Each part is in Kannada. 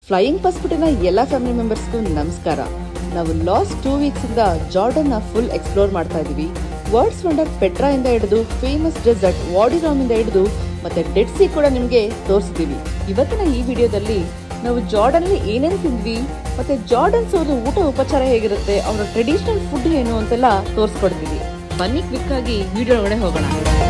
ಫ್ಲೈಯಿಂಗ್ ಪಾಸ್ಪೋರ್ಟಿನ ಎಲ್ಲ ಫ್ಯಾಮಿಲಿ ಮೆಂಬರ್ಸ್ಗೂ ನಮಸ್ಕಾರ ನಾವು ಲಾಸ್ಟ್ ಟೂ ವೀಕ್ಸ್ ಇಂದ ಜಾರ್ಡನ್ ನ ಫುಲ್ ಎಕ್ಸ್ಪ್ಲೋರ್ ಮಾಡ್ತಾ ಇದೀವಿ ವರ್ಲ್ಡ್ಸ್ ವಂಡರ್ ಪೆಟ್ರಾ ಇಂದ ಹಿಡಿದು ಫೇಮಸ್ ಡೆಸರ್ಟ್ ವಾಡಿರಾಮ್ ಇಂದ ಹಿಡಿದು ಮತ್ತೆ ಡೆಡ್ ಸಿ ಕೂಡ ನಿಮ್ಗೆ ತೋರಿಸಿದೀವಿ ಇವತ್ತಿನ ಈ ವಿಡಿಯೋದಲ್ಲಿ ನಾವು ಜಾರ್ಡನ್ ಅಲ್ಲಿ ಏನೇನ್ ತಿಂದ್ವಿ ಮತ್ತೆ ಜಾರ್ಡನ್ಸ್ ಅವ್ರದ್ದು ಊಟ ಉಪಚಾರ ಹೇಗಿರುತ್ತೆ ಅವರ ಟ್ರೆಡಿಷನಲ್ ಫುಡ್ ಏನು ಅಂತೆಲ್ಲ ತೋರಿಸ್ಕೊಡ್ತೀವಿ ಬನ್ನಿ ಕ್ವಿಕ್ ಆಗಿ ವಿಡಿಯೋ ಒಳಗಡೆ ಹೋಗೋಣ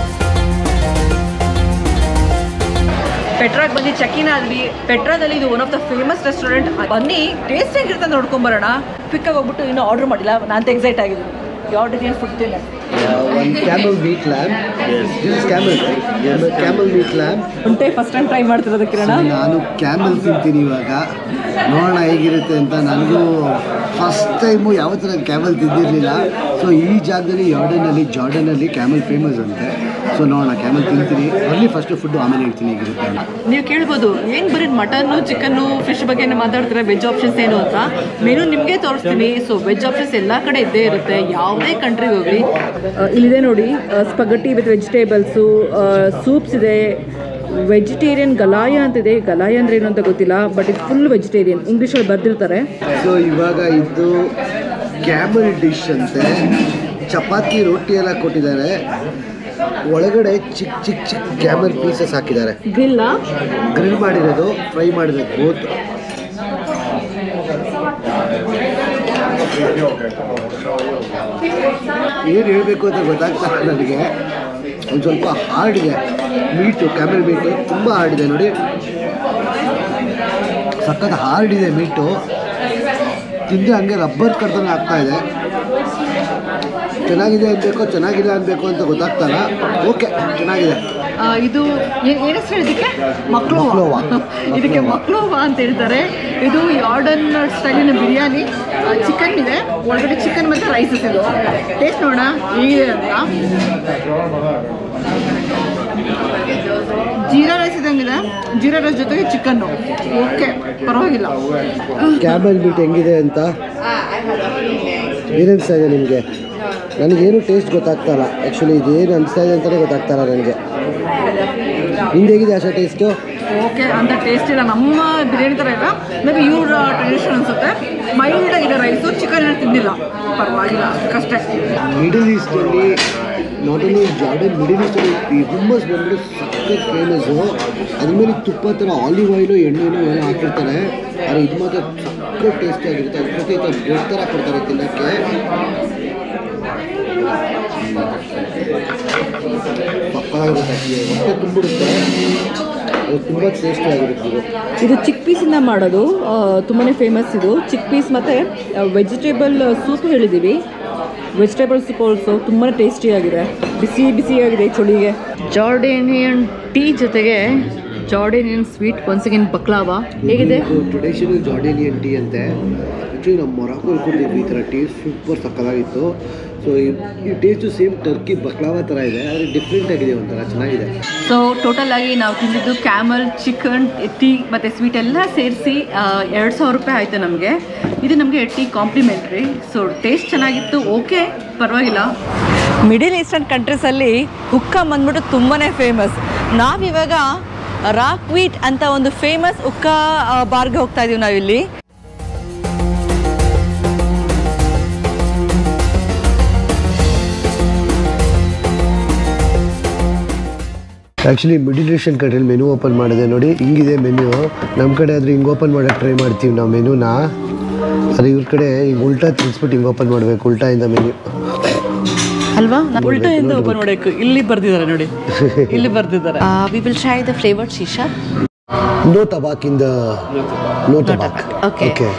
ಪೆಟ್ರಾಗ್ ಬಂದು ಚೆಕಿನ್ ಆದ್ವಿ ಪೆಟ್ರಾದಲ್ಲಿ ಇದು one of the famous restaurant ಬನ್ನಿ ಟೇಸ್ಟ್ ಹೇಗಿರುತ್ತೆ ಅಂತ ನೋಡ್ಕೊಂಡ್ ಬರೋಣ ಕ್ವಿಕ್ ಆಗಿ ಹೋಗ್ಬಿಟ್ಟು ಇನ್ನೂ ಆರ್ಡರ್ ಮಾಡಿಲ್ಲ ನಾನು ಎಕ್ಸೈಟ್ ಆಗಿದ್ದೀನಿ ಆರ್ಡರ್ ಏನು ಫುಡ್ ತಿನ್ನ Uh, one camel meat lamb. This is camel, right? Camel, camel meat lamb. ಉಂಟೆ ಫಸ್ಟ್ ಟೈಮ್ ಟ್ರೈ ಮಾಡ್ತಿರೋದು ಕಿರಣ ನಾನು ಕ್ಯಾಮಲ್ ತಿಂತೀನಿ ಇವಾಗ ನೋಡೋಣ ಹೇಗಿರುತ್ತೆ ಅಂತ ನನಗೂ ಫಸ್ಟ್ ಟೈಮು ಯಾವತ್ತೂ ನಾನು ಕ್ಯಾಮಲ್ ತಿಂದಿರಲಿಲ್ಲ ಸೊ ಈ ಜಾಗದಲ್ಲಿ ಜಾರ್ಡನಲ್ಲಿ ಜಾರ್ಡನಲ್ಲಿ ಕ್ಯಾಮಲ್ ಫೇಮಸ್ ಅಂತೆ ಸೊ ನೋಡೋಣ ಕ್ಯಾಮಲ್ ತಿಂತೀನಿ ಅಲ್ಲಿ ಫಸ್ಟ್ ಫುಡ್ ಆಮೇಲೆ ಹೇಳ್ತೀನಿ ಹೇಗಿರುತ್ತೆ ಅಂತ ನೀವು ಕೇಳ್ಬೋದು ಏನ್ ಬರೀ ಮಟನ್ನು ಚಿಕನ್ನು ಫಿಶ್ ಬಗ್ಗೆ ಮಾತಾಡ್ತಾರೆ ವೆಜ್ ಆಪ್ಷನ್ಸ್ ಏನು ಅಂತ ಮೆನು ನಿಮಗೆ ತೋರಿಸ್ತೀನಿ ಸೊ ವೆಜ್ ಆಪ್ಷನ್ಸ್ ಎಲ್ಲ ಕಡೆ ಇದ್ದೇ ಇರುತ್ತೆ ಯಾವುದೇ ಕಂಟ್ರಿಗೆ ಹೋಗ್ಲಿ ಇಲ್ಲಿದೆ ನೋಡಿ ಸ್ಪಗಟಿ ವಿತ್ ವೆಜಿಟೇಬಲ್ಸು ಸೂಪ್ಸ್ ಇದೆ ವೆಜಿಟೇರಿಯನ್ ಗಲಾಯ ಅಂತಿದೆ ಗಲಾಯ ಅಂದ್ರೆ ಏನು ಅಂತ ಗೊತ್ತಿಲ್ಲ ಬಟ್ ಇದು ಫುಲ್ ವೆಜಿಟೇರಿಯನ್ ಇಂಗ್ಲೀಷಲ್ಲಿ ಬರ್ದಿರ್ತಾರೆ ಸೊ ಇವಾಗ ಇದು ಕ್ಯಾಮಲ್ ಡಿಶ್ ಅಂತೆ ಚಪಾತಿ ರೊಟ್ಟಿ ಎಲ್ಲ ಕೊಟ್ಟಿದ್ದಾರೆ ಒಳಗಡೆ ಚಿಕ್ಕ ಚಿಕ್ಕ ಚಿಕ್ಕ ಕ್ಯಾಮಲ್ ಪೀಸಸ್ ಹಾಕಿದ್ದಾರೆ ಗ್ರಿಲ್ಲ ಗ್ರಿಲ್ ಮಾಡಿರೋದು ಫ್ರೈ ಮಾಡಿರೋದು ಬೋತ್ ಏನು ಹೇಳಬೇಕು ಅಂತ ಗೊತ್ತಾಗ್ತಾ ಇಲ್ಲ ನನಗೆ ಒಂದು ಸ್ವಲ್ಪ ಹಾರ್ಡ್ ಇದೆ ಮೀಟು ಕ್ಯಾಮೆಲ್ ಮೀಟು ತುಂಬ ಹಾರ್ಡ್ ಇದೆ ನೋಡಿ ಸಖತ್ ಹಾರ್ಡ್ ಇದೆ ಮೀಟು ತಿಂದರೆ ಹಂಗೆ ರಬ್ಬರ್ ಕಡ್ದಂಗೆ ಆಗ್ತಾ ಇದೆ ಚೆನ್ನಾಗಿದೆ ಅನ್ಬೇಕು ಚೆನ್ನಾಗಿಲ್ಲ ಅನ್ಬೇಕು ಅಂತ ಗೊತ್ತಾಗ್ತಲ್ಲ ಓಕೆ ಚೆನ್ನಾಗಿದೆ ಇದು ಏನು ಹೆಸರು ಇದಕ್ಕೆ ಮಕ್ಳೋವಾ ಮಕ್ಲೋವಾ. ಇದಕ್ಕೆ ಮಕ್ಳೋವಾ ಅಂತ ಹೇಳ್ತಾರೆ ಇದು ಯಾರ್ಡನ್ ಸ್ಟೈಲಿನ ಬಿರಿಯಾನಿ ಚಿಕನ್ ಇದೆ ಒಳಗಡೆ ಚಿಕನ್ ಮತ್ತು ರೈಸಸ್ ಇದು ಟೇಸ್ಟ್ ನೋಡೋಣ ಹೇಗಿದೆ ಅಂತ ಜೀರಾ ರೈಸ್ ಇದ್ದಂಗಿದೆ ಜೀರಾ ರೈಸ್ ಜೊತೆಗೆ ಚಿಕನ್ನು ಓಕೆ ಪರವಾಗಿಲ್ಲ ಕ್ಯಾಬಲ್ ಮೀಟ್ ಹೆಂಗಿದೆ ಅಂತ ಏನು ಅನಿಸ್ತಾ ಇದೆ ನಿಮಗೆ ನನಗೇನು ಟೇಸ್ಟ್ ಗೊತ್ತಾಗ್ತಾ ಇಲ್ಲ ಆ್ಯಕ್ಚುಲಿ ಇದೇನು ಅನಿಸ್ತಾ ಇದೆ ಅಂತಲೇ ಗೊತ್ತಾಗ್ತಾ ಇಲ್ಲ ನನಗೆ ನಿಮ್ದು ಹೇಗಿದೆ ಆಶಾ ಟೇಸ್ಟು ಓಕೆ ಅಂತ ಟೇಸ್ಟ್ ಇಲ್ಲ ನಮ್ಮ ಬಿರಿಯಾನಿ ಥರ ಇಲ್ಲ ಮೇ ಬಿ ಇವ್ರ ಟ್ರೆಡಿಷನ್ ಅನ್ಸುತ್ತೆ ಮೈಲ್ಡ್ ಆಗಿದೆ ರೈಸು ಚಿಕನ್ ಏನು ತಿಂದಿಲ್ಲ ಪರವಾಗಿಲ್ಲ ಅಷ್ಟೇ ಮಿಡಲ್ ಈಸ್ಟಲ್ಲಿ ನಾಟ್ ಓನ್ಲಿ ಜಾರ್ಡನ್ ಮಿಡಲ್ ಈಸ್ಟಲ್ಲಿ ಈ ಹುಮ್ಮಸ್ ಬಂದ್ಬಿಟ್ಟು ಸಖತ್ ಫೇಮಸ್ಸು ಅದ್ರ ಮೇಲೆ ತುಪ್ಪ ಥರ ಆಲಿವ್ ಆಯಿಲು ಎಣ್ಣೆನೋ ಏನೋ ಹಾಕಿರ್ತಾರೆ ಆದರೆ ಇದು ಮಾತ್ರ ಸಖತ್ ಟೇಸ್ಟಿ ಆಗಿರುತ್ತೆ ಅದ್ರ ಜೊತೆ ಈ ಥರ ಬ್ರೆಡ್ ಥರ ಕೊಡ್ತಾರೆ ತಿನ್ನೋಕ್ಕೆ ಪಕ್ಕವಾಗಿರುತ್ತೆ ಹೊಟ್ಟೆ ತುಂಬಿಡುತ್ತೆ ಅದು ತುಂಬ ಟೇಸ್ಟಿ ಆಗಿರುತ್ತೆ ಇದು ಇದು ಚಿಕ್ ಪೀಸಿಂದ ಮಾಡೋದು ತುಂಬಾ ಫೇಮಸ್ ಇದು ಚಿಕ್ ಪೀಸ್ ಮತ್ತು ವೆಜಿಟೇಬಲ್ ಸೂಪ್ ಹೇಳಿದ್ದೀವಿ ವೆಜಿಟೇಬಲ್ ಸೂಪ್ ಆಲ್ಸೋ ತುಂಬಾ ಟೇಸ್ಟಿಯಾಗಿದೆ ಬಿಸಿ ಬಿಸಿಯಾಗಿದೆ ಚಳಿಗೆ ಜಾರ್ಡೇನಿಯನ್ ಟೀ ಜೊತೆಗೆ Jordanian sweet once again baklava ಹೇಗಿದೆ ಟ್ರೆಡಿಷನಲ್ ಜಾರ್ಡೇನಿಯನ್ ಟೀ ಅಂತೆ ಆ್ಯಕ್ಚುಲಿ ನಮ್ಮ ಮೊರಾಕೋಲ್ಲಿ ಕೊಟ್ಟಿದ್ವಿ ಈ ಥರ ಟೀ ಸೂಪರ್ ಸಕ್ಕತ್ತಾಗಿತ್ತು ಸೊ ಈ ಟೇಸ್ಟು ಸೇಮ್ ಟರ್ಕಿ ಬಕ್ಲಾವಾ ಥರ ಇದೆ ಆದರೆ ಡಿಫ್ರೆಂಟ್ ಆಗಿದೆ ಒಂಥರ ಚೆನ್ನಾಗಿದೆ ಸೊ ಟೋಟಲ್ ಆಗಿ ನಾವು ತಿಂದಿದ್ದು ಕ್ಯಾಮಲ್ ಚಿಕನ್ ಟೀ ಮತ್ತು ಸ್ವೀಟ್ ಎಲ್ಲ ಸೇರಿಸಿ ಎರಡು ಸಾವಿರ ರೂಪಾಯಿ ಆಯಿತು ನಮಗೆ ಇದು ನಮಗೆ ಟೀ ಕಾಂಪ್ಲಿಮೆಂಟ್ರಿ ಸೊ ಟೇಸ್ಟ್ ಚೆನ್ನಾಗಿತ್ತು ಓಕೆ ಪರವಾಗಿಲ್ಲ ಮಿಡಿಲ್ ಈಸ್ಟರ್ನ್ ಕಂಟ್ರೀಸಲ್ಲಿ ಹುಕ್ಕ ಬಂದ್ಬಿಟ್ಟು ತುಂಬಾ ಫೇಮಸ್ ನಾವಿವಾಗ ರಾಕ್ ವೀಟ್ ಅಂತ ಒಂದು ಫೇಮಸ್ ಉಕ್ಕ ಬಾರ್ಗೆ ಹೋಗ್ತಾ ಇದೀವಿ ನಾವಿಲ್ಲಿ ಆ್ಯಕ್ಚುಲಿ ಮಿಡಿಲ್ ಈಸ್ಟರ್ನ್ ಕಂಟ್ರಿಲಿ ಮೆನು ಓಪನ್ ಮಾಡಿದೆ ನೋಡಿ ಹಿಂಗಿದೆ ಮೆನ್ಯೂ ನಮ್ಮ ಕಡೆ ಆದರೆ ಹಿಂಗೆ ಓಪನ್ ಮಾಡೋಕ್ಕೆ ಟ್ರೈ ಮಾಡ್ತೀವಿ ನಾವು ಮೆನುನ ಅದು ಇವ್ರ ಕಡೆ ಹಿಂಗೆ ಉಲ್ಟಾ ತಿನ್ಸ್ಬಿಟ್ಟು ಹಿಂಗೆ ಓಪನ್ ಮಾಡಬೇಕು ಉಲ್ಟಾಯಿಂದ ಮೆನ್ಯೂ ಅಲ್ವಾ ಉಲ್ಟೆಯಿಂದ ಓಪನ್ ಮಾಡಬೇಕು ಇಲ್ಲಿ ಬರ್ದಿದ್ದಾರೆ ನೋಡಿ ಇಲ್ಲಿ ಬರ್ದಿದ್ದಾರೆ we will try the flavoured shisha no tobacco in the no tobacco Okay. Okay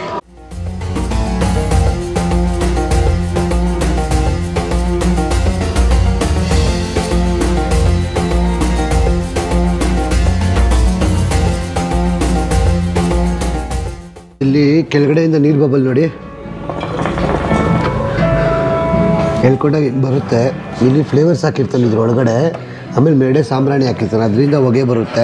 ಇಲ್ಲಿ ಕೆಳಗಡೆಯಿಂದ ನೀರು ಬಬಲ್ ನೋಡಿ ಹೇಳ್ಕೊಂಡಾಗ ಹಿಂಗೆ ಬರುತ್ತೆ ಇಲ್ಲಿ ಫ್ಲೇವರ್ಸ್ ಹಾಕಿರ್ತಾನೆ ಇದ್ರ ಒಳಗಡೆ ಆಮೇಲೆ ಮೇಡೆ ಸಾಂಬ್ರಾಣಿ ಹಾಕಿರ್ತಾನೆ ಅದರಿಂದ ಹೊಗೆ ಬರುತ್ತೆ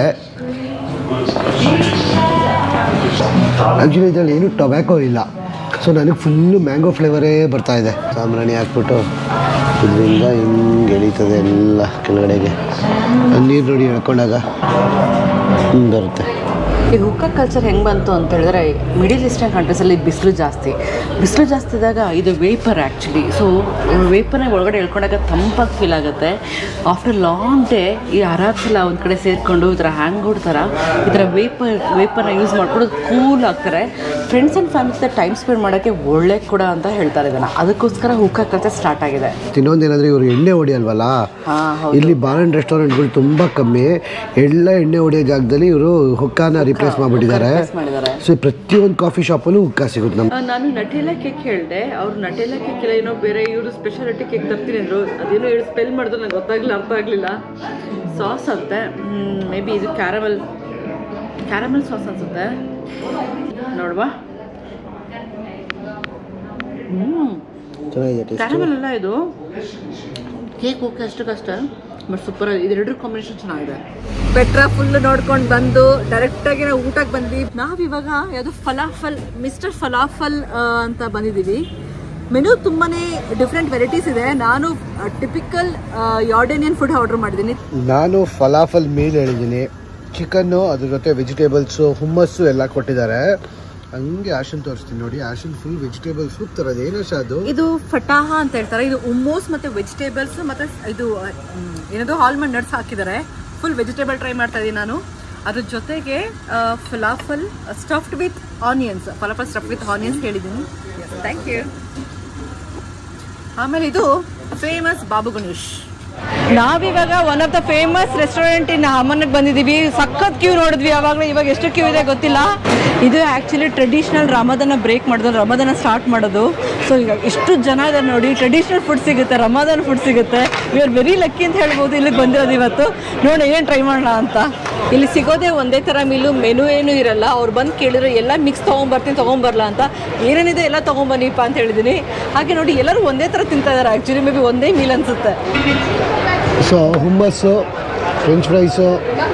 ಆ್ಯಕ್ಚುಲಿ ಇದರಲ್ಲಿ ಏನು ಟೊಬ್ಯಾಕೋ ಇಲ್ಲ ಸೊ ನನಗೆ ಫುಲ್ಲು ಮ್ಯಾಂಗೋ ಫ್ಲೇವರೇ ಬರ್ತಾ ಇದೆ ಸಾಂಬ್ರಾಣಿ ಹಾಕ್ಬಿಟ್ಟು ಇದರಿಂದ ಹಿಂಗೆ ಎಳೀತದೆ ಎಲ್ಲ ಕೆಳಗಡೆಗೆ ನೀರು ನೋಡಿ ಎಳ್ಕೊಂಡಾಗ ಹಿಂಗೆ ಬರುತ್ತೆ ಈ ಹುಕ್ಕ ಕಲ್ಚರ್ ಹೆಂಗೆ ಬಂತು ಅಂತ ಹೇಳಿದ್ರೆ ಮಿಡಿಲ್ ಈಸ್ಟರ್ನ್ ಕಂಟ್ರೀಸಲ್ಲಿ ಬಿಸಿಲು ಜಾಸ್ತಿ ಬಿಸಿಲು ಜಾಸ್ತಿ ಇದ್ದಾಗ ಇದು ವೇಪರ್ ಆ್ಯಕ್ಚುಲಿ ಸೊ ವೇಪರ್ನ ಒಳಗಡೆ ಎಳ್ಕೊಂಡಾಗ ತಂಪಾಗಿ ಫೀಲ್ ಆಗುತ್ತೆ ಆಫ್ಟರ್ ಲಾಂಗ್ ಡೇ ಈ ಅರಾಬ್ಸ್ ಎಲ್ಲ ಒಂದು ಕಡೆ ಸೇರಿಕೊಂಡು ಈ ಥರ ಹ್ಯಾಂಗ್ ಔಟ್ ಥರ ಈ ಥರ ವೇಪರ್ ವೇಪರ್ನ ಯೂಸ್ ಮಾಡ್ಕೊಂಡು ಕೂಲ್ ಆಗ್ತಾರೆ ಫ್ರೆಂಡ್ಸ್ ಆ್ಯಂಡ್ ಫ್ಯಾಮಿಲಿ ಜೊತೆ ಟೈಮ್ ಸ್ಪೆಂಡ್ ಮಾಡೋಕ್ಕೆ ಒಳ್ಳೆ ಕೂಡ ಅಂತ ಹೇಳ್ತಾರೆ ಇದನ್ನು ಅದಕ್ಕೋಸ್ಕರ ಹುಕ್ಕ ಕಲ್ಚರ್ ಸ್ಟಾರ್ಟ್ ಆಗಿದೆ ಇನ್ನೊಂದೇನಂದ್ರೆ ಇವರು ಎಣ್ಣೆ ಹೊಡಿಯಲ್ವಲ್ಲ ಹಾಂ ಹೌದು ಇಲ್ಲಿ ಬಾರ್ ಅಂಡ್ ರೆಸ್ಟೋರೆಂಟ್ಗಳು ತುಂಬ ಕಮ್ಮಿ ಎಲ್ಲ ಎಣ್ಣೆ ಹೊಡೆಯೋ ಜಾಗದಲ್ಲಿ ಇವರು ಹುಕ್ಕಾನ ರಿಪ್ಲೇಸ್ ಮಾಡಿಬಿಟ್ಟಿದ್ದಾರೆ ಮಾಡಿದ್ದಾರೆ ಸೊ ಪ್ರತಿಯೊಂದು ಕಾಫಿ ಶಾಪಲ್ಲೂ ಹುಕ್ಕಾ ಸಿಗುತ್ತೆ ನಮ್ಮ ಆ, ನಾನು ನಟೆಲ್ಲ ಕೇಕ್ ಹೇಳಿದೆ ಅವ್ರು ನಟೆಲ್ಲ ಕೇಕ್ ಎಲ್ಲ ಏನೋ ಬೇರೆ ಇವರು ಸ್ಪೆಷಾಲಿಟಿ ಕೇಕ್ ತರ್ತೀನಿ ಅಂದರು ಅದೇನೋ ಹೇಳಿ ಸ್ಪೆಲ್ ಮಾಡಿದ್ರು ನಂಗೆ ಗೊತ್ತಾಗಲಿಲ್ಲ ಅರ್ಥ ಆಗಲಿಲ್ಲ ಸಾಸ್ ಅಂತೆ ಮೇ ಬಿ ಇದು ಕ್ಯಾರಮಲ್ ಕ್ಯಾರಮಲ್ ಸಾಸ್ ಅನ್ಸುತ್ತೆ ನೋಡುವ ಹ್ಞೂ ಚೆನ್ನಾಗಿದೆ ಟೇಸ್ಟ್ ಕ್ಯಾರಮಲ್ ಅಲ್ಲ ಇದು ಕೇಕ್ ಓಕೆ ಅಷ್ಟು ಕಷ್ಟ ಬಟ್ ಸೂಪರ್ ಇದೆರಡರ ಕಾಂಬಿನೇಷನ್ ಚೆನ್ನಾಗಿದೆ ಪೆಟ್ರಾ ಫುಲ್ ನೋಡ್ಕೊಂಡು ಬಂದು ಡೈರೆಕ್ಟ್ ಆಗಿ ನಾವು ಊಟಕ್ಕೆ ಬಂದ್ವಿ ನಾವಿವಾಗ ಯಾವುದು ಫಲಾಫಲ್ ಮಿಸ್ಟರ್ ಫಲಾಫಲ್ ಆ, ಅಂತ ಬಂದಿದ್ದೀವಿ ಮೆನು ತುಂಬಾನೇ ಡಿಫ್ರೆಂಟ್ ವೆರೈಟೀಸ್ ಇದೆ ನಾನು ಟಿಪಿಕಲ್ ಯಾರ್ಡೇನಿಯನ್ ಫುಡ್ ಆರ್ಡರ್ ಮಾಡಿದ್ದೀನಿ ನಾನು ಫಲಾಫಲ್ ಮೀಲ್ ಹೇಳಿದ್ದೀನಿ ಚಿಕನ್ನು ಅದ್ರ ಜೊತೆ ವೆಜಿಟೇಬಲ್ಸು ಹುಮ್ಮಸ್ಸು ಎಲ್ಲ ಕೊಟ್ಟಿದ್ದಾರೆ ಹಂಗೆ ಆಶನ್ ತೋರಿಸ್ತೀನಿ ನೋಡಿ ಆಶನ್ ಫುಲ್ ವೆಜಿಟೇಬಲ್ ಸೂಪ್ ಥರದ್ದು ಏನೋ ಸಹ ಅದು ಇದು ಫಟಾಹ ಅಂತ ಹೇಳ್ತಾರೆ ಇದು ಉಮ್ಮೋಸ್ ಮತ್ತೆ ವೆಜಿಟೇಬಲ್ಸ್ ಮತ್ತೆ ಇದು ಮ್, ಏನದು ಆಲ್ಮಂಡ್ ನಟ್ಸ್ ಹಾಕಿದ್ದಾರೆ ಫುಲ್ ವೆಜಿಟೇಬಲ್ ಟ್ರೈ ಮಾಡ್ತಾ ಇದ್ದೀನಿ ನಾನು ಅದ್ರ ಜೊತೆಗೆ falafel stuffed with onions falafel stuff with onions ಹೇಳಿದ್ದೀನಿ ಥ್ಯಾಂಕ್ ಯು ಆಮೇಲೆ ಇದು ಫೇಮಸ್ ಬಾಬು ಗಣೇಶ್ ನಾವಿವಾಗ one of the famous restaurant in ಹಮನ್ಗೆ ಬಂದಿದ್ದೀವಿ ಸಖತ್ ಕ್ಯೂ ನೋಡಿದ್ವಿ ಯಾವಾಗಲೂ ಇವಾಗ ಎಷ್ಟು ಕ್ಯೂ ಇದೆ ಗೊತ್ತಿಲ್ಲ ಇದು ಆ್ಯಕ್ಚುಲಿ ಟ್ರೆಡಿಷ್ನಲ್ ರಮದಾನ ಬ್ರೇಕ್ ಮಾಡೋದು ರಮದಾನ ಸ್ಟಾರ್ಟ್ ಮಾಡೋದು ಸೊ ಈಗ ಎಷ್ಟು ಜನ ಇದ್ದಾರೆ ನೋಡಿ ಟ್ರೆಡಿಷ್ನಲ್ ಫುಡ್ ಸಿಗುತ್ತೆ ರಮದಾನ್ ಫುಡ್ ಸಿಗುತ್ತೆ ವಿ ಆರ್ ವೆರಿ ಲಕ್ಕಿ ಅಂತ ಹೇಳ್ಬೋದು ಇಲ್ಲಿಗೆ ಬಂದಿರೋದು ಇವತ್ತು ನೋಡಿ ಏನು ಟ್ರೈ ಮಾಡೋಣ ಅಂತ ಇಲ್ಲಿ ಸಿಗೋದೇ ಒಂದೇ ಥರ ಮೀಲು ಮೆನು ಏನು ಇರಲ್ಲ ಅವ್ರು ಬಂದು ಕೇಳಿದ್ರೆ ಎಲ್ಲ ಮಿಕ್ಸ್ ತೊಗೊಂಬರ್ತೀನಿ ತೊಗೊಂಬರಲ್ಲ ಅಂತ ಏನೇನಿದೆ ಎಲ್ಲ ತೊಗೊಂಬನ್ನಿಪ್ಪ ಅಂತ ಹೇಳಿದ್ದೀನಿ ಹಾಗೆ ನೋಡಿ ಎಲ್ಲರೂ ಒಂದೇ ಥರ ತಿಂತಾ ಇದ್ದಾರೆ ಆ್ಯಕ್ಚುಲಿ ಮೇ ಬಿ ಒಂದೇ ಮೀಲ್ ಅನಿಸುತ್ತೆ so hummus french fries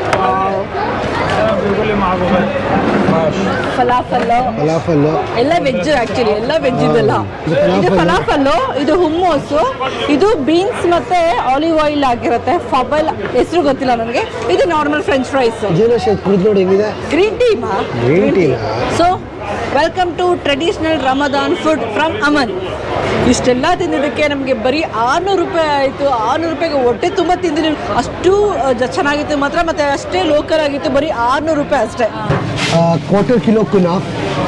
falafel falafel ಎಲ್ಲ ವೆಜ್ ಆಕ್ಚುಲಿ ಎಲ್ಲ ವೆಜ್ ಇದೆಲ್ಲ ಇದು ಇದು ಫಲಾಫಲ್. ಫಲಾಫಲ್ಲು ಇದು ಹುಮ್ಮೋಸು ಇದು ಬೀನ್ಸ್ ಮತ್ತೆ ಆಲಿವ್ ಆಯಿಲ್ ಆಗಿರುತ್ತೆ ಫಬಲ್ ಹೆಸರು ಗೊತ್ತಿಲ್ಲ ನನಗೆ ಇದು normal french fries zero shake ಕುಡಿದು ನೋಡಿ ಹೆಂಗಿದೆ ಗ್ರೀನ್ ಟೀ Green tea ನಾ? So welcome to traditional Ramadan food from Amman ಇಷ್ಟೆಲ್ಲ ತಿಂದಿದ್ದಕ್ಕೆ ನಮಗೆ ಬರೀ ಆರುನೂರು ರೂಪಾಯಿ ಆಯಿತು ಆರುನೂರು ರೂಪಾಯಿಗೆ ಹೊಟ್ಟೆ ತುಂಬ ತಿಂದಿನಿ ಅಷ್ಟು ಆ, ಜ- ಚೆನ್ನಾಗಿತ್ತು ಮಾತ್ರ ಮತ್ತೆ ಅಷ್ಟೇ ಲೋಕಲ್ ಆಗಿತ್ತು ಬರೀ ಆರುನೂರು ರೂಪಾಯಿ ಅಷ್ಟೇ ಕ್ವಾರ್ಟರ್ ಕಿಲೋ ಕುನಾಫ್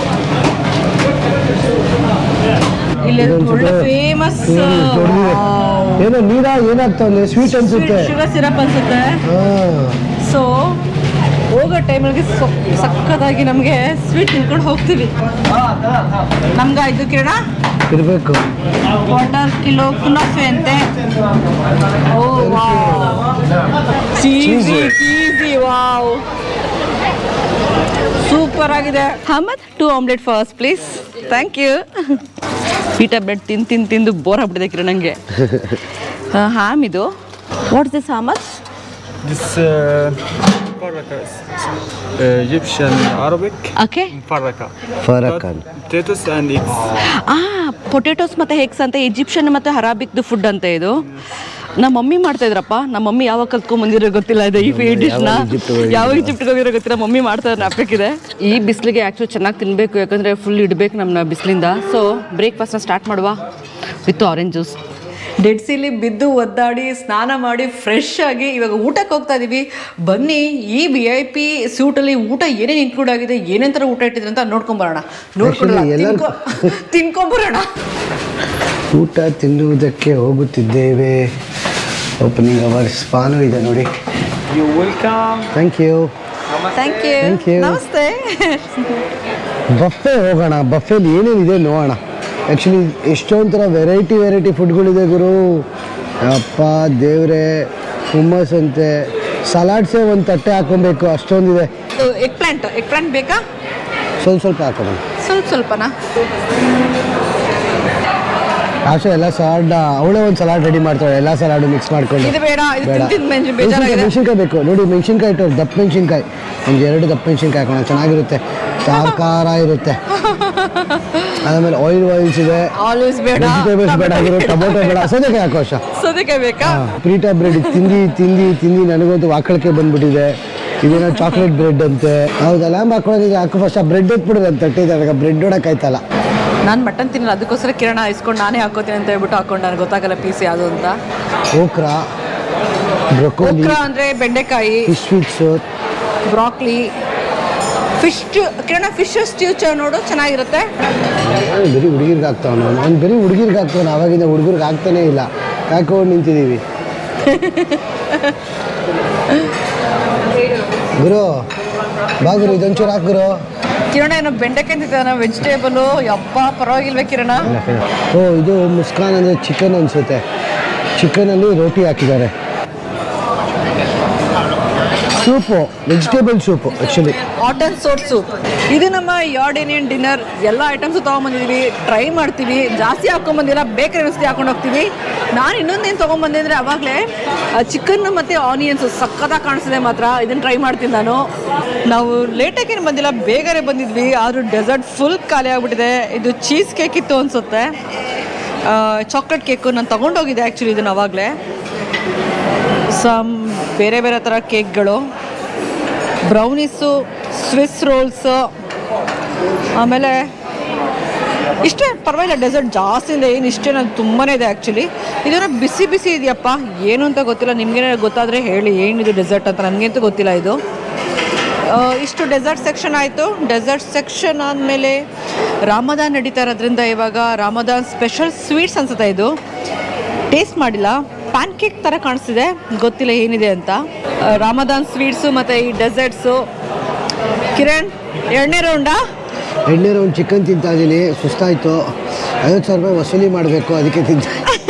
ಇಲ್ಲಿ ಇದೊಂದ್ ಒಳ್ಳೆ ಸ್ವಲ್ಪ ಫೇಮಸ್ ಏನೋ ನೀರ ಏನಾಗ್ತಾವೆ ಸ್ವೀಟ್ ಅನ್ಸುತ್ತೆ ಶುಗರ್ ಸಿರಪ್ ಅನ್ಸುತ್ತೆ ಹಾ ಸೊ ಹೋಗೋ ಟೈಮಲ್ಲಿ ಸಕ್ಕತ್ತಾಗಿ ನಮಗೆ ಸ್ವೀಟ್ ತಿನ್ಕೊಂಡು ಹೋಗ್ತೀವಿ ನಮ್ಗೆ ಇದು ಕಿರಣ ಇರಬೇಕು ಕ್ವಾರ್ಟರ್ ಕಿಲೋ ಕುನಾಫೆ ಅಂತೆ oh wow cheesy cheesy wow super ಆಗಿದೆ ಹಮದ್ two omelette first please thank you pita bread ತಿಂದು ತಿಂದು ತಿಂದು ಬೋರ್ ಆಗ್ಬಿಟ್ಟಿದೆ ಕಿರಣಂಗೆ ಹ್ಯಾಮ್ ಇದು ವಾಟ್ಸ್ ದಿಸ್ ಹಮದ್ This uh, Farraka is uh, Egyptian Arabic okay Farraka. ಫರಕಾನ್ Potatoes and eggs. ಆ ಪೊಟೆಟೋಸ್ ಮತ್ತು ಹೆಗ್ಸ್ ಅಂತ ಈಜಿಪ್ಷಿಯನ್ ಮತ್ತು ಹರಾಬಿಕ್ದು ಫುಡ್ ಅಂತ ಇದು ನಮ್ಮ ಮಮ್ಮಿ ಮಾಡ್ತಾ ಇದ್ರಪ್ಪ ನಮ್ಮ ಮಮ್ಮಿ ಯಾವಾಗ ಕಲ್ತ್ಕೊಂಡ್ ಬಂದಿರೋ ಗೊತ್ತಿಲ್ಲ ಇದು ಈ ಈ ಡಿಶ್ನ ಯಾವಾಗ ಈಜಿಪ್ಟ್ ಹೋಗಿದ್ರು? ಯಾವ ಈಜಿಪ್ಟ್ಗೆ ಹೋಗಿರೋ ಗೊತ್ತಿಲ್ಲ ಮಮ್ಮಿ ಮಾಡ್ತಾ ಇದ್ರೆ ನಾಪಕ್ಕಿದೆ ಈ ಬಿಸಿಲಿಗೆ ಆ್ಯಕ್ಚುಲಿ ಚೆನ್ನಾಗಿ ತಿನ್ನಬೇಕು ಯಾಕಂದರೆ ಫುಲ್ ಇಡಬೇಕು ನಮ್ಮನ್ನ ಬಿಸಿಲಿಂದ ಸೊ ಬ್ರೇಕ್ಫಾಸ್ಟ್ನ ಸ್ಟಾರ್ಟ್ ಮಾಡುವ ವಿತ್ ಆರೆಂಜ್ ಜ್ಯೂಸ್ ಡೆಡ್ ಸಿಲಿ ಬಿದ್ದು ಒದ್ದಾಡಿ ಸ್ನಾನ ಮಾಡಿ ಫ್ರೆಶ್ ಆಗಿ ಇವಾಗ ಊಟಕ್ಕೆ ಹೋಗ್ತಾ ಇದೀವಿ ಬನ್ನಿ ಈ ವಿ ಐ ಪಿ ಸೂಟಲ್ಲಿ ಊಟ ಏನೇನು ಇನ್ಕ್ಲೂಡ್ ಆಗಿದೆ ಏನೇನ್ ಥರ ಊಟ ಇಟ್ಟಿದ್ರೆ ಅಂತ ನೋಡ್ಕೊಂಬರೋಣ ನೋಡ್ಕೊಳ್ಳೋಣ Actually ಎಲ್ಲರೂ- ತಿನ್ಕೊಂಬರೋಣ ಊಟ ತಿನ್ನುವುದಕ್ಕೆ ಹೋಗುತ್ತಿದ್ದೇವೆ ಓಪನಿಂಗ್ ಅವರ್ಸ್ ಪಾನು ಇದೆ ನೋಡಿ You're welcome. Thank you thank you Thank you. ನಮಸ್ತೆ ಬಫೆ ಹೋಗೋಣ ಬಫೆಲಿ ಏನೇನಿದೆ ನೋಡೋಣ ಆ್ಯಕ್ಚುಲಿ ಎಷ್ಟೊಂದು ಥರ ವೆರೈಟಿ ವೆರೈಟಿ ಫುಡ್ಗಳಿದೆ ಗುರು ಅಪ್ಪ ದೇವ್ರೆ ಹುಮ್ಮಸ್ ಅಂತೆ ಸಲಾಡ್ಸೇ ಒಂದು ತಟ್ಟೆ ಹಾಕೊಬೇಕು ಅಷ್ಟೊಂದಿದೆ ಎಗ್ ಪ್ಲಾಂಟ್ ಎಗ್ ಪ್ಲಾಂಟ್ ಬೇಕಾ ಸ್ವಲ್ಪ ಸ್ವಲ್ಪ ಹಾಕೋಣ ಸ್ವಲ್ಪ ಸ್ವಲ್ಪನಾ ಆಶೆ ಎಲ್ಲ ಸಲಾಡ್ ಅವಳೇ ಒಂದು ಸಲಾಡ್ ರೆಡಿ ಮಾಡ್ತಾಳೆ ಎಲ್ಲ ಸಲಾಡು ಮಿಕ್ಸ್ ಮಾಡ್ಕೊಂಡು ಇದು ಬೇಡ ಇದು ಬೇಡ ತಿಂದು ತಿಂದು ಮೆಣಸು ಬೇಜಾರಾಗಿದೆ ಮೆಣಸಿನ್ಕಾಯಿ ಬೇಕು ನೋಡಿ ಮೆಣಸಿನ್ಕಾಯಿ ಇಟ್ಟು ದಪ್ಪ ಮೆಣಸಿನ್ಕಾಯಿ ಒಂದು ಎರಡು ದಪ್ಪ ಮೆಣಸಿನ್ಕಾಯಿ ಹಾಕೋಣ ಚೆನ್ನಾಗಿರುತ್ತೆ ಖಾರ ಖಾರ ಇರುತ್ತೆ ಆಮೇಲೆ ಆಯಿಲ್ ಆಯಿಲ್ಸ್ ಇದೆ ಆಲ್ವೇಸ್ ಬೇಡ ವೆಜಿಟೇಬಲ್ಸ್ ಬೇಡ ಆಗಿರೋ ಟೊಮೊಟೊ ಬೇಡ ಸೌದೆಕಾಯಿ ಹಾಕೋ ಅಷ್ಟ ಸೌದೆಕಾಯಿ ಬೇಕಾ ಪ್ರೀಟಾ ಬ್ರೆಡ್ ತಿಂದು ತಿಂದು ತಿಂದು ನನಗಂತೂ ವಾಕಳಿಕೆ ಬಂದ್ಬಿಟ್ಟಿದೆ ಇದೇನೋ ಚಾಕ್ಲೇಟ್ ಬ್ರೆಡ್ ಅಂತೆ ಹೌದಾ ಲ್ಯಾಂಬ್ ಹಾಕೊಳ್ಳೋದಿದ್ರೆ ಹಾಕು ಫಸ್ಟ್ ಆ ಬ್ರೆಡ್ ಎತ್ಬಿಡ್ರಿ ಅಂತ ತಟ್ಟೆ ನನಗೆ ಬ್ರೆಡ್ ಹೊಡಕ್ಕಾಯ್ತಲ್ಲ ನಾನು ಮಟನ್ ತಿನ್ನಲ್ಲ ಅದಕ್ಕೋಸ್ಕರ ಕಿರಣ ಇಸ್ಕೊಂಡು ನಾನೇ ಹಾಕೋತೀನಿ ಅಂತ ಹೇಳ್ಬಿಟ್ಟು ಹಾಕೊಂಡು ನನಗೆ ಗೊತ್ತಾಗಲ್ಲ ಪೀಸ್ ಯಾವುದು ಅಂತ ಓಕ್ರಾ ಬ್ರೊಕೋಲಿ ಓಕ್ರ ಅಂದರೆ ಬೆಂಡೆಕಾಯಿ ಫಿಶ್ ಸ್ವೀಟ್ಸು ಬ್ರಾಕ್ಲಿ ಫಿಶ್ ಕಿರಣ ಫಿಶ್ ಸ್ಟ್ಯೂ ಚ ನೋಡು ಚೆನ್ನಾಗಿರುತ್ತೆ ಬರೀ ಹುಡುಗಿರ್ಗೆ ಹಾಕ್ತಾವ ನಾನು ಬರೀ ಹುಡುಗಿರ್ಗೆ ಹಾಕ್ತಾವನು ಅವಾಗಿಂದ ಹುಡುಗರ್ಗೆ ಹಾಕ್ತಾನೇ ಇಲ್ಲ ಕಾಯ್ಕೊಂಡು ನಿಂತಿದ್ದೀವಿ ಗುರು ಬಾ ಗುರು ಇದೊಂಚೂರು ಹಾಕು ಗುರು ಕಿರಣ ಏನೋ ಬೆಂಡೆಕಾಯಿ ತಿಂತಾನ ವೆಜಿಟೇಬಲು ಯಪ್ಪ ಪರವಾಗಿಲ್ವೇ ಕಿರಣ ಓ ಇದು ಮುಸ್ಕಾನ್ ಅಂದರೆ ಚಿಕನ್ ಅನಿಸುತ್ತೆ ಚಿಕನಲ್ಲಿ ರೋಟಿ ಹಾಕಿದ್ದಾರೆ soup vegetable soup actually hot and sour soup ಇದು ನಮ್ಮ ಯಾರ್ಡ್ ಇಂಡಿಯನ್ ಡಿನ್ನರ್ ಎಲ್ಲ ಐಟಮ್ಸು ತೊಗೊಂಬಂದಿದ್ದೀವಿ ಟ್ರೈ ಮಾಡ್ತೀವಿ ಜಾಸ್ತಿ ಹಾಕೊಂಬಂದಿಲ್ಲ ಬೇಕರಿ ರೆಸಿಪಿ ಹಾಕೊಂಡು ಹೋಗ್ತೀವಿ ನಾನು ಇನ್ನೊಂದೇನು ತೊಗೊಂಬಂದೆ ಅಂದರೆ ಅವಾಗಲೇ ಚಿಕನ್ ಮತ್ತು ಆನಿಯನ್ಸು ಸಕ್ಕತ್ತಾಗಿ ಕಾಣಿಸಿದೆ ಮಾತ್ರ ಇದನ್ನು ಟ್ರೈ ಮಾಡ್ತೀನಿ ನಾನು ನಾವು ಲೇಟಾಗಿ ಏನು ಬಂದಿಲ್ಲ ಬೇಗನೆ ಬಂದಿದ್ವಿ ಆದರೂ ಡೆಸರ್ಟ್ ಫುಲ್ ಖಾಲಿ ಆಗಿಬಿಟ್ಟಿದೆ ಇದು ಚೀಸ್ ಕೇಕ್ ಇತ್ತು ಅನಿಸುತ್ತೆ ಚಾಕ್ಲೇಟ್ ಕೇಕು ನಾನು ತೊಗೊಂಡೋಗಿದ್ದೆ ಆ್ಯಕ್ಚುಲಿ ಇದನ್ನು ಅವಾಗಲೇ ಸಮ್ ಬೇರೆ ಬೇರೆ ಥರ ಕೇಕ್ಗಳು ಬ್ರೌನೀಸು ಸ್ವಿಸ್ ರೋಲ್ಸು ಆಮೇಲೆ ಇಷ್ಟೇ ಪರವಾಗಿಲ್ಲ ಡೆಸರ್ಟ್ ಜಾಸ್ತಿ ಇದೆ ಏನು ಇಷ್ಟೇ ನಾನು ತುಂಬಾ ಇದೆ ಆ್ಯಕ್ಚುಲಿ ಇದನ್ನು ಬಿಸಿ ಬಿಸಿ ಇದೆಯಪ್ಪ ಏನು ಅಂತ ಗೊತ್ತಿಲ್ಲ ನಿಮಗೇನೇ ಗೊತ್ತಾದರೆ ಹೇಳಿ ಏನಿದು ಡೆಸರ್ಟ್ ಅಂತ ನನಗಂತೂ ಗೊತ್ತಿಲ್ಲ ಇದು ಆ, ಇಷ್ಟು ಡೆಸರ್ಟ್ ಸೆಕ್ಷನ್ ಆಯಿತು ಡೆಸರ್ಟ್ ಸೆಕ್ಷನ್ ಆದಮೇಲೆ ರಾಮದಾನ್ ನಡೀತಾ ಇರೋದ್ರಿಂದ ಇವಾಗ ರಾಮದಾನ್ ಸ್ಪೆಷಲ್ ಸ್ವೀಟ್ಸ್ ಅನ್ಸುತ್ತೆ ಇದು ಟೇಸ್ಟ್ ಮಾಡಿಲ್ಲ ಪ್ಯಾನ್ ಕೇಕ್ ಥರ ಕಾಣಿಸ್ತಿದೆ ಗೊತ್ತಿಲ್ಲ ಏನಿದೆ ಅಂತ ಆ, ರಾಮದಾನ್ ಸ್ವೀಟ್ಸು ಮತ್ತು ಈ ಡೆಸರ್ಟ್ಸು ಕಿರಣ್ ಎರಡನೇ ರೌಂಡಾ ಎಣ್ಣೆ ರೌಂಡ್ ಚಿಕನ್ ತಿಂತಾ ಇದ್ದೀನಿ ಸುಸ್ತಾಯಿತು ಐವತ್ತು ಸಾವಿರ ರೂಪಾಯಿ ವಸೂಲಿ ಮಾಡಬೇಕು ಅದಕ್ಕೆ ತಿಂತ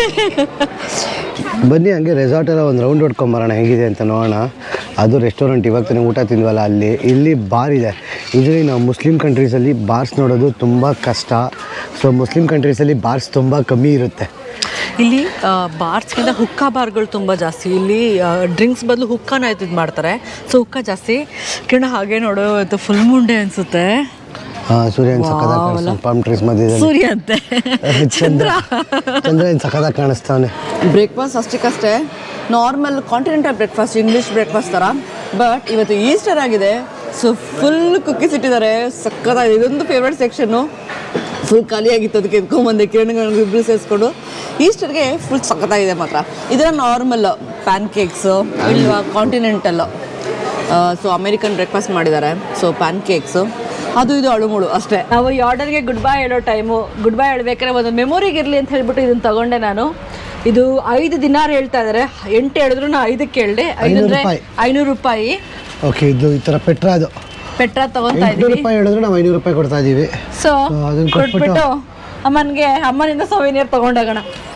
ಬನ್ನಿ ಹಂಗೆ ರೆಸಾರ್ಟೆಲ್ಲ ಒಂದು ರೌಂಡ್ ಹೊಡ್ಕೊಂಬರೋಣ ಹೇಗಿದೆ ಅಂತ ನೋಡೋಣ ಅದು ರೆಸ್ಟೋರೆಂಟ್ ಇವಾಗ ತಾನೇ ಊಟ ತಿಂದ್ವಲ್ಲ ಅಲ್ಲಿ ಇಲ್ಲಿ ಬಾರ್ ಇದೆ ಯೂಶಲಿ ನಾವು ಮುಸ್ಲಿಂ ಕಂಟ್ರೀಸಲ್ಲಿ ಬಾರ್ಸ್ ನೋಡೋದು ತುಂಬ ಕಷ್ಟ ಸೊ ಮುಸ್ಲಿಂ ಕಂಟ್ರೀಸಲ್ಲಿ ಬಾರ್ಸ್ ತುಂಬ ಕಮ್ಮಿ ಇರುತ್ತೆ ಇಲ್ಲಿ ಬಾರ್ಸ್ಗಿಂತ ಹುಕ್ಕಾ ಬಾರ್ಗಳು ತುಂಬ ಜಾಸ್ತಿ ಇಲ್ಲಿ ಡ್ರಿಂಕ್ಸ್ ಬದಲು ಹುಕ್ಕಾನ ಇದು ಮಾಡ್ತಾರೆ ಸೊ ಹುಕ್ಕ ಜಾಸ್ತಿ ಕಿರಣ ಹಾಗೆ ನೋಡು ಇದು ಫುಲ್ ಮುಂಡೆ ಅನಿಸುತ್ತೆ ಹಾಂ ಸೂರ್ಯನ್ ಸಕ್ಕದಾಗ ಪಾಮ್ ಟ್ರೀಸ್ ಮಧ್ಯದಲ್ಲಿ ಸೂರ್ಯ ಅಂತೆ ಚಂದ್ರ ಚಂದ್ರ ಏನು ಸಕ್ಕದಾಗ ಕಾಣಿಸ್ತಾವನೆ ಬ್ರೇಕ್ಫಾಸ್ಟ್ ಅಷ್ಟಕ್ಕಷ್ಟೇ normal continental breakfast English breakfast ಥರ ಬಟ್ ಇವತ್ತು ಈಸ್ಟರ್ ಆಗಿದೆ ಸೊ ಫುಲ್ ಕುಕ್ಕೀಸ್ ಇಟ್ಟಿದ್ದಾರೆ ಸಕ್ಕತ್ತಾಗಿದೆ ಇದೊಂದು ಫೇವ್ರೆಟ್ ಸೆಕ್ಷನ್ನು ಫುಲ್ ಖಾಲಿಯಾಗಿತ್ತು ಅದಕ್ಕೆ ಎತ್ಕೊಂಬಂದೆ ಕಿರಣಗಳು ಇಬ್ಬರು ಸೇರಿಸ್ಕೊಂಡು ಈಸ್ಟರ್ಗೆ ಫುಲ್ ಸಕ್ಕತ್ತಾಗಿದೆ ಮಾತ್ರ ಇದರ ನಾರ್ಮಲ್ ಪ್ಯಾನ್ ಕೇಕ್ಸು ಇಲ್ವಾ ಕಾಂಟಿನೆಂಟಲ್ ಸೊ ಅಮೇರಿಕನ್ ಬ್ರೇಕ್ಫಾಸ್ಟ್ ಮಾಡಿದ್ದಾರೆ ಸೊ ಪ್ಯಾನ್ ಕೇಕ್ಸು ಅದು ಇದು ಅಳುಮುಳು ಅಷ್ಟೇ ನಾವು ಈ ಆರ್ಡರ್ಗೆ ಗುಡ್ ಬೈ ಹೇಳೋ ಟೈಮು ಗುಡ್ ಬೈ ಹೇಳ್ಬೇಕಾದ್ರೆ ಒಂದು ಮೆಮೊರಿಗೆ ಇರಲಿ ಅಂತ ಹೇಳ್ಬಿಟ್ಟು ಇದನ್ನು ತಗೊಂಡೆ ನಾನು ಇದು ಐದು ದಿನಾರು ಹೇಳ್ತಾ ಇದ್ದಾರೆ ಎಂಟು ಹೇಳಿದ್ರು ನಾನು ಐದಕ್ಕೆ ಹೇಳಿದೆ ಐದು ಐನೂರು ಅಂದರೆ ರೂಪಾಯಿ. ಐನೂರು ರೂಪಾಯಿ ಓಕೆ ಇದು ಈ ಥರ ಪೆಟ್ರ ಅದು ಪೆಟ್ರ ತಗೊಂತಾ ಎಂಟುನೂರು ಇದ್ದೀವಿ ರೂಪಾಯಿ ಹೇಳಿದ್ರು ನಾವು ಐನೂರು ರೂಪಾಯಿ ಕೊಡ್ತಾ ಇದ್ದೀವಿ ಸೊ So, ಅದನ್ನ ಕೊಟ್ಬಿಟ್ಟು- ಕೊಟ್ಬಿಟ್ಟು ಅಮ್ಮನಿಗೆ ಅಮ್ಮನಿಂದ ಸೊವಿನಿಯರ್ ತಗೊಂಡೋಗೋಣ